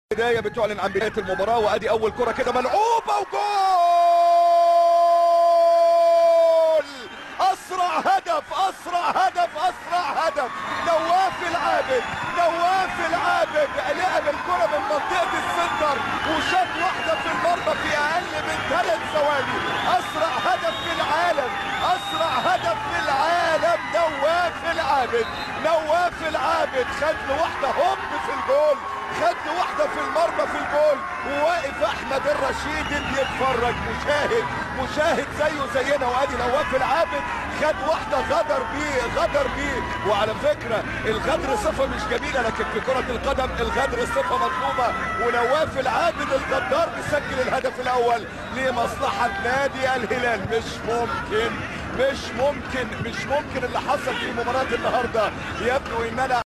البدايه بتعلن عن بدايه المباراه وادي اول كره كده ملعوبه وجول اسرع هدف اسرع هدف اسرع هدف نواف العابد نواف العابد لعب الكره من منطقه السنتر وشاط واحده في المرمى في اقل من ثلاث ثواني اسرع هدف في العالم اسرع هدف في العالم نواف العابد نواف العابد خد له واحده هوب في الجول خد واحده في المرمى في الجول وواقف احمد الرشيد بيتفرج مشاهد مشاهد زيه زينا وادي نواف العابد خد واحده غدر بيه غدر بيه وعلى فكره الغدر صفه مش جميله لكن في كره القدم الغدر صفه مطلوبه ونواف العابد الغدار بيسجل الهدف الاول لمصلحه نادي الهلال مش ممكن مش ممكن مش ممكن اللي حصل في مباراه النهارده يبدو ان انا